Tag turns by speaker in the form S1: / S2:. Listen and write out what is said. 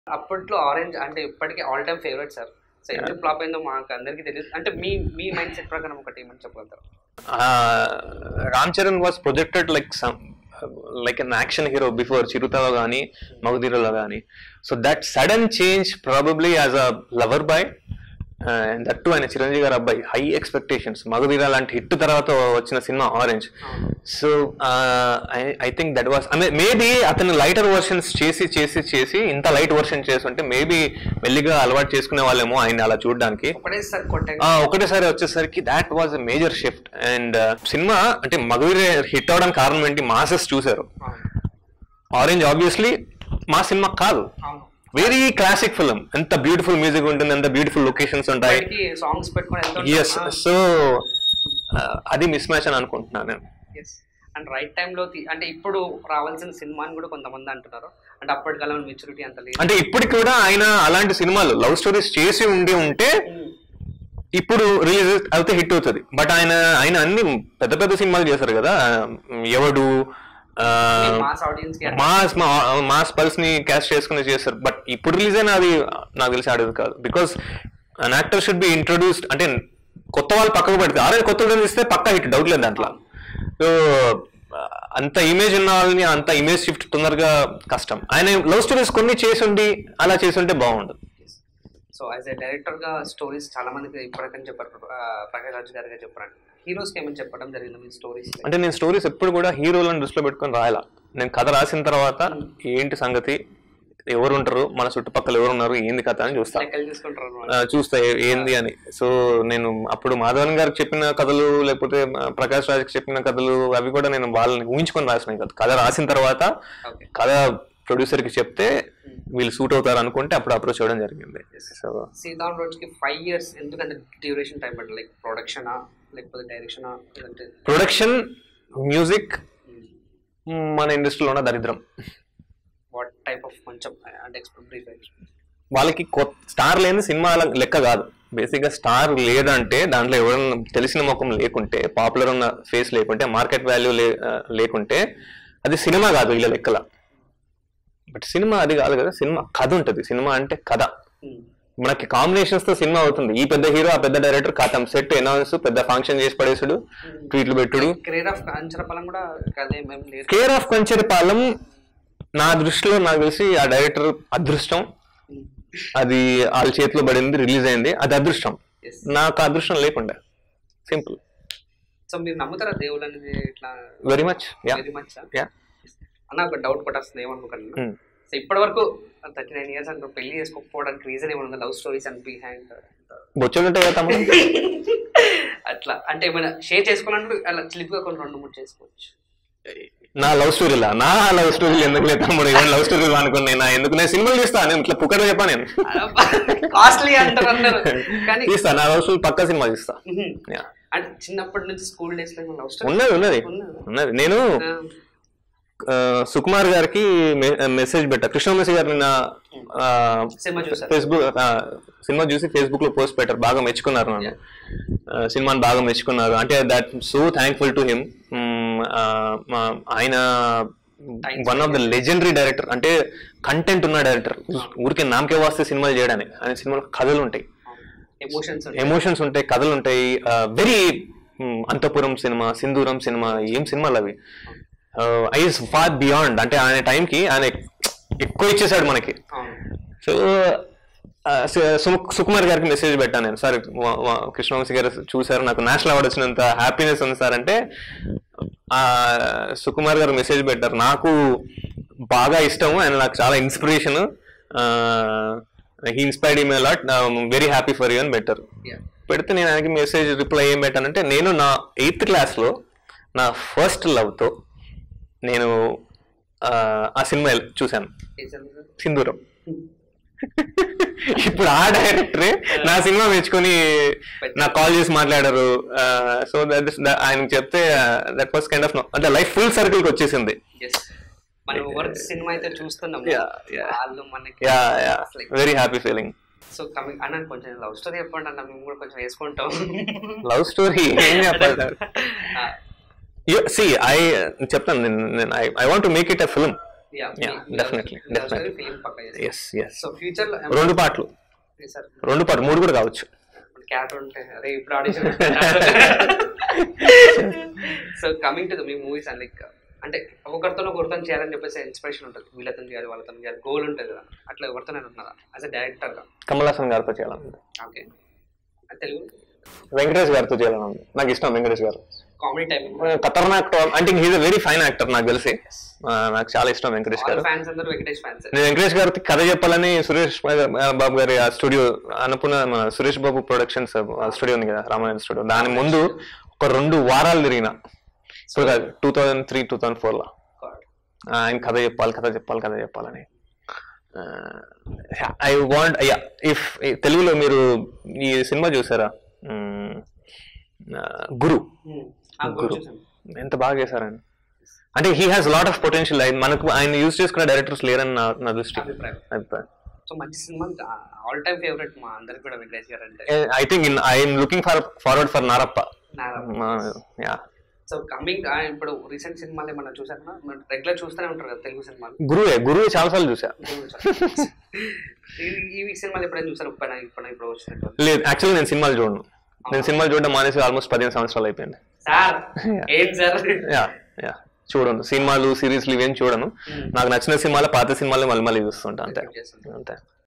S1: అప్పట్లో ఆరెంజ్ అంటే ఇప్పటికీ all time favourite sir so ఎందుకు ఫ్లాప్ అయిందో మాకు అందరికీ తెలియదు అంటే మీ మీ మైండ్ సెట్ ప్రకారం ఒకటి ఏమని చెప్పగలుగుతారు
S2: Ram Charan was projected like some like an action hero before చిరుతలో కానీ మగధీరలో కానీ so that sudden change probably as a lover boy that ఆయన చిరంజీవి గారు అబ్బాయి హై ఎక్స్పెక్టేషన్స్ మగధీర లాంటి హిట్ తర్వాత వచ్చిన సినిమా Orange so I think that was I maybe అతను లైటర్ వర్షన్స్ చేసి చేసి చేసి ఇంత లైట్ వర్షన్ చేస్తుంటే మేబీ మెల్లిగా అలవాటు చేసుకునే వాళ్ళేమో ఆయన అలా చూడడానికి
S1: ఒకటేసారి కొట్టే
S2: ఆ, ఒకటేసారి వచ్చేసరికి that was a major shift and సినిమా అంటే మగవీరే హిట్ అవడానికి కారణం ఏంటి మాసెస్ చూశారు ఆరెంజ్ ఆబ్వియస్లీ మా సినిమా కాదు
S1: అవును
S2: వెరీ క్లాసిక్ ఫిలిం ఎంత బ్యూటిఫుల్ మ్యూజిక్ ఉంటుంది ఎంత బ్యూటిఫుల్ లొకేషన్స్ ఉంటాయి
S1: బయటికి సాంగ్స్ పెట్టుకొని
S2: ఎస్ సో అది మిస్ మ్యాచ్ అని అనుకుంటున్నాను నేను
S1: ఎస్ అండ్ రైట్ టైంలో అంటే ఇప్పుడు రావాల్సిన సినిమా అని కూడా కొంతమంది అంటున్నారు అంటే అప్పటి కాలం మెచ్యూరిటీ అంత లేదు
S2: అంటే ఇప్పటికి కూడా ఆయన అలాంటి సినిమాలు లవ్ స్టోరీస్ చేసి ఉండి ఉంటే ఇప్పుడు రిలీజ్ అయితే హిట్ అవుతుంది బట్ ఆయన ఆయన అన్ని పెద్ద పెద్ద సినిమాలు చేశారు కదా ఎవడు ఆ,
S1: మాస్ ఆడియన్స్ కి
S2: మాస్ మా- మాస్ పల్స్ ని క్యాస్ట్ చేసుకుని చేస్తారు బట్ ఇప్పుడు రిలీజ్ అయినా అది నాకు తెలిసి ఆడేది కాదు because an actor should be introduced అంటే కొత్త వాళ్ళు పక్కకు పెడితే ఆరే కొత్త వాళ్ళని ఇస్తే పక్కా హిట్ డౌట్ లేదు దాంట్లో సో అంత ఇమేజ్ ఉన్న వాళ్ళని అంత ఇమేజ్ షిఫ్ట్ తొందరగా కష్టం ఆయన లవ్ స్టోరీస్ కొన్ని చేసి ఉండి అలా చేసి ఉంటే బాగుండదు
S1: సో యాజ్ ఎ డైరెక్టర్ గా స్టోరీస్ చాలా మందికి ఇప్పటికని చెప్పారు ఆ, ప్రకాష్ రాజ్ గారిగా చెప్పారు హీరోస్ కి ఏమని చెప్పడం జరిగింది మీ స్టోరీస్
S2: అంటే నేను స్టోరీస్ ఎప్పుడు కూడా హీరోలను దృష్టిలో పెట్టుకొని రాయాల నేను కథ రాసిన తర్వాత ఏంటి సంగతి ఎవరు ఉంటారు మన చుట్టుపక్కల ఎవరు ఉన్నారు ఏంది కథ అని చూస్తాను
S1: లెక్కలు తీసుకుంటారు అన్నమాట.
S2: ఆ, చూస్తా ఏ- ఏంది అని సో నేను అప్పుడు మాధవన్ గారికి చెప్పిన కథలు లేకపోతే ఆ, ప్రకాష్ రాజ్కి చెప్పిన కథలు అవి కూడా నేను వాళ్ళని ఊహించుకొని రాసిన కథ కథ రాసిన తర్వాత
S1: ఓకే
S2: కథ ప్రొడ్యూసర్ కి చెప్తే వీళ్ళు సూట్ అవుతారు అనుకుంటే అప్పుడు అప్రోచ్ అవ్వడం జరిగింది సో
S1: సీతాన్ రోజ్ కి ఫైవ్ ఇయర్స్ ఎందుకంటే డ్యూరేషన్ టైం అంటే లైక్ ప్రొడక్షనా లేకపోతే డైరెక్షనా లేదంటే
S2: ప్రొడక్షన్ మ్యూజిక్ మన ఇండస్ట్రీలో ఉన్న దరిద్రం
S1: వాట్ టైప్ ఆఫ్ కొంచెం అంటే ఎక్స్పెక్ట్ బ్రీఫ్
S2: వాళ్ళకి కొత్త స్టార్ లేని సినిమా లెక్క కాదు బేసిక్ గా స్టార్ లేదంటే దాంట్లో ఎవరైనా తెలిసిన ముఖం లేకుంటే పాపులర్ ఉన్న ఫేస్ లేకుంటే మార్కెట్ వాల్యూ లేకుంటే అది సినిమా కాదు వీళ్ళ లెక్కల బట్ సినిమా అది కాదు కదా సినిమా కథ ఉంటుంది సినిమా అంటే కథ మనకి కాంబినేషన్స్ తో సినిమా అవుతుంది ఈ పెద్ద హీరో ఆ పెద్ద డైరెక్టర్ కథం సెట్ అనౌన్స్ పెద్ద ఫంక్షన్ చేసి పడేసుడు ట్వీట్లు పెట్టుడు
S1: కెరీర్ ఆఫ్ అంచనపలం కూడా కదే మేము లేదు
S2: కేర్ ఆఫ్ కంచెరపాలెం నా దృష్టిలో నాకు తెలిసి ఆ డైరెక్టర్ అదృష్టం అది వాళ్ళ చేతిలో పడింది రిలీజ్ అయింది అది అదృష్టం
S1: Yes.
S2: నాకు ఆ అదృష్టం లేకుండా సింపుల్
S1: సో మీరు నమ్ముతారా దేవుడు అనేది ఇట్లా
S2: very much ya
S1: very much
S2: ya
S1: అన్న ఒక డౌట్ కొట్టేస్తుంది ఏమనుకోకండి సో ఇప్పటి వరకు థర్టీ నైన్ ఇయర్స్ అంటే పెళ్లి చేసుకోకపోవడానికి రీజన్ ఏమైనా లవ్ స్టోరీస్ అండ్ బిహైండ్
S2: బొచ్చులుంటాయి కదా తమ్ముడు
S1: అట్లా అంటే ఏమైనా షేర్ చేసుకోవాలంటే అలా స్లిప్ గా కొన్ని రెండు మూడు చేసుకోవచ్చు
S2: నా లవ్ స్టోరీలా నా లవ్ స్టోరీలు ఎందుకు లేదు తమ్ముడు ఏమైనా లవ్ స్టోరీలు అనుకుని నేను ఎందుకు నేను సినిమాలు తీస్తా నేను ఇట్లా పుక్కట చెప్పా నేను
S1: కాస్ట్లీ అంటారు అందరు కానీ
S2: తీస్తా నా లవ్ స్టోరీ పక్కా సినిమా తీస్తా
S1: మ్హూ.
S2: Yeah.
S1: అంటే చిన్నప్పటి నుంచి స్కూల్ డేస్ లో లవ్ స్టోరీ
S2: ఉన్నది ఉన్నది ఉన్నది నేను ఆ, సుకుమార్ గారికి మె- మెసేజ్ పెట్టా కృష్ణమూర్తి గారు నిన్న ఆ,
S1: సినిమా చూసారు
S2: ఫేస్బుక్ ఆ, సినిమా చూసి ఫేస్బుక్ లో పోస్ట్ పెట్టారు బాగా మెచ్చుకున్నారు నన్ను ఆ, సినిమాని బాగా మెచ్చుకున్నారు అంటే that so thankful to him ఆయన one of the legendary director అంటే కంటెంట్ ఉన్న డైరెక్టర్ ఊరికే నామకే వాస్తే సినిమాలు చేయడానికి ఆయన సినిమాలో కథలు ఉంటాయి
S1: ఎమోషన్స్
S2: ఎమోషన్స్ ఉంటాయి కథలు ఉంటాయి వెరీ అంతపురం సినిమా సింధూరం సినిమా ఏం సినిమాలు అవి ఐస్ ఫార్ బియాండ్ అంటే ఆయన టైంకి ఆయన ఎక్కువ ఇచ్చేసాడు మనకి సో సుకుమార్ గారికి మెసేజ్ పెట్టాను నేను సార్ వ- వ- కృష్ణవంశీ గారు చూసారు నాకు నేషనల్ అవార్డు వచ్చినంత హ్యాపీనెస్ ఉంది సార్ అంటే ఆ, సుకుమార్ గారు మెసేజ్ పెట్టారు నాకు బాగా ఇష్టము ఆయన నాకు చాలా ఇన్స్పిరేషన్ హీ ఇన్స్పైర్డ్ ఈమె lot very happy for you అని పెట్టారు పెడితే నేను ఆయనకి మెసేజ్ రిప్లై ఏం పెట్టానంటే నేను నా ఎయిత్ క్లాస్లో నా ఫస్ట్ లవ్తో నేను ఆ, ఆ సినిమా చూశాను సింధూరం ఇప్పుడు ఆ డైరెక్టరే నా సినిమా మెచ్చుకొని నాకు కాల్ చేసి మాట్లాడారు సో దట్ ఆయన చెప్తే దట్ వాస్ కైండ్ ఆఫ్ అంటే లైఫ్ ఫుల్ సర్కిల్ కి వచ్చేసింది
S1: మనం వర్క్ సినిమా అయితే చూస్తున్నాం
S2: Yeah, yeah.
S1: వాళ్ళు మనకి
S2: ya ya very happy feeling
S1: so coming అన్న కొంచెం లవ్ స్టోరీ చెప్పండి అన్న మేము కూడా కొంచెం వేసుకుంటాం
S2: లవ్ స్టోరీ ఏం చెప్పాలి
S1: ఆ,
S2: సి ఐ చెప్తాను నేను I want make it a film Yeah, definitely, definitely.
S1: Film పక్క
S2: ఎస్ ఎస్
S1: సో ఫ్యూచర్ లో
S2: రెండు పాటలు
S1: సార్
S2: రెండు పాటలు మూడు కూడా కావచ్చు
S1: క్యారెక్టర్ ఉంటే అరే ఇప్పుడు audition so coming to me movies and like అంటే ఒకరితో ఒకరితో చేయాలని చెప్పేసి ఇన్స్పిరేషన్ ఉంటుంది వీళ్ళతో చేయాలి వాళ్ళతో చేయాలి గోల్ ఉంటుంది కదా అట్లా ఎవరితో నేను ఉన్నదా యాజ్ అ డైరెక్టర్ గా
S2: కమల్ హాసన్ గారితో చేయాలని
S1: ఓకే తెలుగు
S2: వెంకటేష్ గారితో చేయాలని ఉంది. నాకు ఇష్టం వెంకటేష్ గారు
S1: కామెడీ టైమింగ్
S2: ఖతర్నాక్ అంటే హీజ్ వెరీ ఫైన్ యాక్టర్ నాకు తెలిసి ఆ, నాకు చాలా ఇష్టం వెంకటేష్ గారు
S1: ఫ్యాన్స్ అందరూ వెంకటేష్ ఫ్యాన్స్
S2: నేను వెంకటేష్ గారికి కథ చెప్పాలని సురేష్ బాబు గారి ఆ స్టూడియో అనుకున్న మన సురేష్ బాబు ప్రొడక్షన్స్ స్టూడియో ఉంది కదా రామాయణ స్టూడియో దాని ముందు ఒక రెండు వారాలు తిరిగిన ఇప్పుడు కాదు two thousand three two thousand ఫోర్లో ఆయన కథ చెప్పాలి కథ చెప్పాలి కథ చెప్పాలని ఐ వాంట్ ఇఫ్ తెలుగులో మీరు ఈ సినిమా చూసారా మ్మ్, ఆ, గురు గురు ఎంత బాగా చేశారని అంటే he has lot of potential మనకు ఆయన యూజ్ చేసుకున్న డైరెక్టర్స్ లేరని నా నా దృష్టి
S1: అభిప్రాయం
S2: అభిప్రాయం
S1: సో మంచి సినిమా ఆల్ టైమ్ ఫేవరెట్ మా అందరికి కూడా వెంకటేష్ గారు అంటే
S2: I think in I'm looking for forward for Narappa
S1: నారా
S2: యా
S1: సో కమింగ్ ఇప్పుడు రీసెంట్ సినిమాలు ఏమన్నా చూసారా రెగ్యులర్ చూస్తూనే ఉంటారు కదా తెలుగు సినిమాలు
S2: గురువే గురువే చాలాసార్లు చూసా
S1: ఈ- ఈ సినిమాలు ఎప్పుడైనా చూసారు ఇప్పుడు ఇప్పుడు ఇప్పుడు వచ్చినట్టు
S2: లేదు యాక్చువల్లీ నేను సినిమాలు చూడను నేను సినిమాలు చూడడం మానేసి ఆల్మోస్ట్ పదిహేను సంవత్సరాలు అయిపోయింది
S1: సార్ ఏం సార్
S2: యా యా చూడను సినిమాలు సిరీస్లు ఇవేం చూడను నాకు నచ్చిన సినిమాలు పాత సినిమాలు మళ్ళీ మళ్ళీ చూస్తుంటా అంతే అంతే